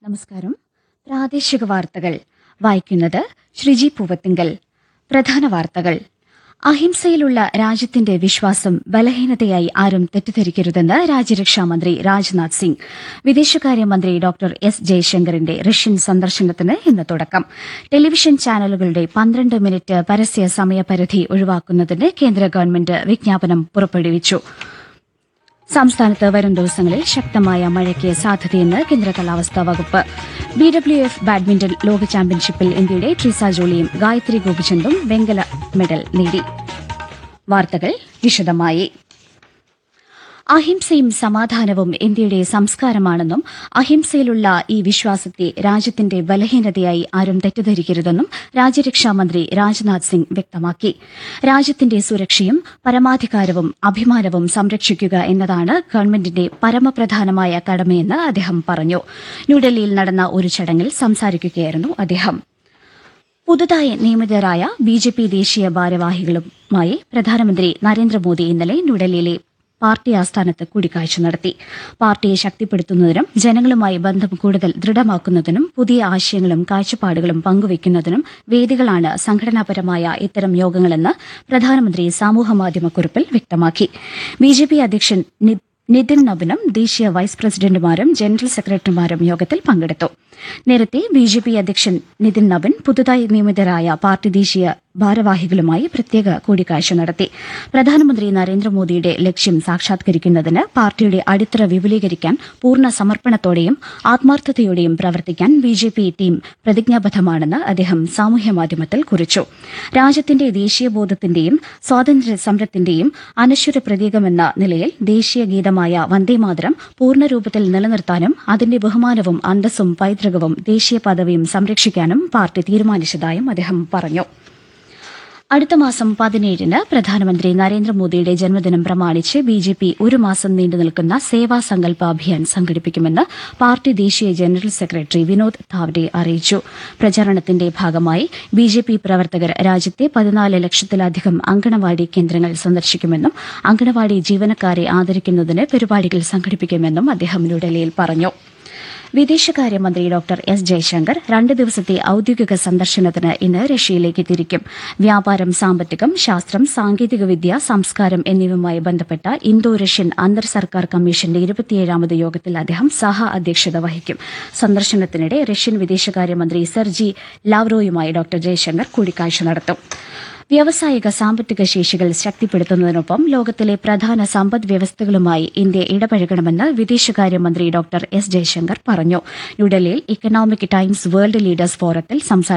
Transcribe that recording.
നമസ്കാരം പ്രാദേശിക വാർത്തകൾ വായിക്കുന്നത് ശ്രീജി പൂവത്തിങ്കൽ പ്രധാന വാർത്തകൾ അഹിംസയിലുള്ള രാജ്യത്തിന്റെ വിശ്വാസം ബലഹീനതയായി ആരും തെറ്റിദ്ധരിക്കരുതെന്ന് രാജ്യരക്ഷാമന്ത്രി രാജ്നാഥ് സിംഗ് വിദേശകാര്യമന്ത്രി ഡോക്ടർ എസ് ജയശങ്കറിന്റെ റഷ്യൻ സന്ദർശനത്തിന് ഇന്ന് തുടക്കം ടെലിവിഷൻ ചാനലുകളുടെ പന്ത്രണ്ട് മിനിറ്റ് പരസ്യ സമയപരിധി ഒഴിവാക്കുന്നതിന് കേന്ദ്ര ഗവൺമെന്റ് വിജ്ഞാപനം പുറപ്പെടുവിച്ചു സംസ്ഥാനത്ത് വരും ദിവസങ്ങളിൽ ശക്തമായ മഴയ്ക്ക് സാധ്യതയെന്ന് കേന്ദ്ര കാലാവസ്ഥാ വകുപ്പ് ബി ഡബ്ല്യു എഫ് ബാഡ്മിന്റൺ ലോക ചാമ്പ്യൻഷിപ്പിൽ ഇന്ത്യയുടെ ട്രീസ ജോളിയും ഗായത്രി ഗോപിചന്ദും വെങ്കല മെഡൽ നേടി വാർത്തകൾ വിശദമായി അഹിംസയും സമാധാനവും ഇന്ത്യയുടെ സംസ്കാരമാണെന്നും അഹിംസയിലുള്ള ഈ വിശ്വാസത്തെ രാജ്യത്തിന്റെ ബലഹീനതയായി ആരും തെറ്റിദ്ധരിക്കരുതെന്നും രാജ്യരക്ഷാമന്ത്രി രാജ്നാഥ് സിംഗ് വ്യക്തമാക്കി രാജ്യത്തിന്റെ സുരക്ഷയും പരമാധികാരവും അഭിമാനവും സംരക്ഷിക്കുക എന്നതാണ് ഗവൺമെന്റിന്റെ പരമപ്രധാനമായ കടമയെന്ന് അദ്ദേഹം പറഞ്ഞു ന്യൂഡൽഹിയിൽ നടന്ന ഒരു ചടങ്ങിൽ സംസാരിക്കുകയായിരുന്നു അദ്ദേഹം പുതുതായി നിയമിതരായ ബി ജെ പി ദേശീയ ഭാരവാഹികളുമായി പ്രധാനമന്ത്രി നരേന്ദ്രമോദി ഇന്നലെ ന്യൂഡൽഹിയിലെ പാർട്ടി ആസ്ഥാനത്ത് കൂടിക്കാഴ്ച നടത്തി പാർട്ടിയെ ശക്തിപ്പെടുത്തുന്നതിനും ജനങ്ങളുമായി ബന്ധം കൂടുതൽ ദൃഢമാക്കുന്നതിനും പുതിയ ആശയങ്ങളും കാഴ്ചപ്പാടുകളും പങ്കുവയ്ക്കുന്നതിനും വേദികളാണ് സംഘടനാപരമായ ഇത്തരം യോഗങ്ങളെന്ന് പ്രധാനമന്ത്രി സാമൂഹ്യമാധ്യമക്കുറിപ്പിൽ വ്യക്തമാക്കി ബി ജെ പി അധ്യക്ഷൻ നി- നിതിൻ നബിനും ദേശീയ വൈസ് പ്രസിഡന്റുമാരും ജനറൽ സെക്രട്ടറിമാരും യോഗത്തിൽ പങ്കെടുത്തു നേരത്തെ ബി ജെ പി അധ്യക്ഷൻ നിതിൻ നബിൻ പുതുതായി നിയമിതരായ പാർട്ടി ദേശീയ ഭാരവാഹികളുമായി പ്രത്യേക കൂടിക്കാഴ്ച നടത്തി പ്രധാനമന്ത്രി നരേന്ദ്രമോദിയുടെ ലക്ഷ്യം സാക്ഷാത്കരിക്കുന്നതിന് പാർട്ടിയുടെ അടിത്തറ വിപുലീകരിക്കാൻ പൂർണ്ണ സമർപ്പണത്തോടെയും ആത്മാർത്ഥതയോടെയും പ്രവർത്തിക്കാൻ ബി ജെ പി ടീം പ്രതിജ്ഞാബദ്ധമാണെന്ന് അദ്ദേഹം സാമൂഹ്യമാധ്യമത്തിൽ കുറിച്ചു രാജ്യത്തിന്റെ ദേശീയബോധത്തിന്റെയും സ്വാതന്ത്ര്യ സമരത്തിന്റെയും അനശ്വര പ്രതീകമെന്ന നിലയിൽ ദേശീയ ഗീതമായ വന്ദേമാതരം പൂർണ്ണരൂപത്തിൽ നിലനിർത്താനും അതിന്റെ ബഹുമാനവും അന്തസ്സും പൈതൃകവും ദേശീയ പദവിയും സംരക്ഷിക്കാനും പാർട്ടി തീരുമാനിച്ചതായും അദ്ദേഹം പറഞ്ഞു അടുത്ത മാസം പതിനേഴിന് പ്രധാനമന്ത്രി നരേന്ദ്രമോദിയുടെ ജന്മദിനം പ്രമാണിച്ച് ബി ജെ പി ഒരു മാസം നീണ്ടുനിൽക്കുന്ന സേവാ സങ്കല്പ അഭിയാൻ സംഘടിപ്പിക്കുമെന്ന് പാർട്ടി ദേശീയ ജനറൽ സെക്രട്ടറി വിനോദ് താവ്ഡെ അറിയിച്ചു പ്രചാരണത്തിന്റെ ഭാഗമായി ബി ജെ പി പ്രവർത്തകർ രാജ്യത്തെ പതിനാല് ലക്ഷത്തിലധികം അങ്കണവാടി കേന്ദ്രങ്ങൾ സന്ദർശിക്കുമെന്നും അങ്കണവാടി ജീവനക്കാരെ ആദരിക്കുന്നതിന് പരിപാടികൾ സംഘടിപ്പിക്കുമെന്നും അദ്ദേഹം ന്യൂഡൽഹിയിൽ പറഞ്ഞു വിദേശകാര്യമന്ത്രി ഡോക്ടർ എസ് ജയശങ്കർ രണ്ട് ദിവസത്തെ ഔദ്യോഗിക സന്ദർശനത്തിന് ഇന്ന് റഷ്യയിലേക്ക് തിരിക്കും വ്യാപാരം സാമ്പത്തികം ശാസ്ത്രം സാങ്കേതികവിദ്യ സംസ്കാരം എന്നിവയുമായി ബന്ധപ്പെട്ട ഇന്തോ റഷ്യൻ അന്തർ സർക്കാർ കമ്മീഷന്റെ ഇരുപത്തിയേഴാമത് യോഗത്തിൽ അദ്ദേഹം സഹ അധ്യക്ഷത വഹിക്കും സന്ദർശനത്തിനിടെ റഷ്യൻ വിദേശകാര്യമന്ത്രി സെർജി ലാവ്റോയുമായി ഡോക്ടർ ജയശങ്കർ കൂടിക്കാഴ്ച നടത്തും വ്യാവസായിക സാമ്പത്തിക ശേഷികൾ ശക്തിപ്പെടുത്തുന്നതിനൊപ്പം ലോകത്തിലെ പ്രധാന സമ്പദ് വ്യവസ്ഥകളുമായി ഇന്ത്യ ഇടപഴകണമെന്ന് വിദേശകാര്യമന്ത്രി ഡോക്ടർ എസ് ജയശങ്കർ പറഞ്ഞു ന്യൂഡൽഹിയിൽ ഇക്കണോമിക് ടൈംസ് വേൾഡ് ലീഡേഴ്സ് ഫോറത്തിൽ സംസാരിച്ചു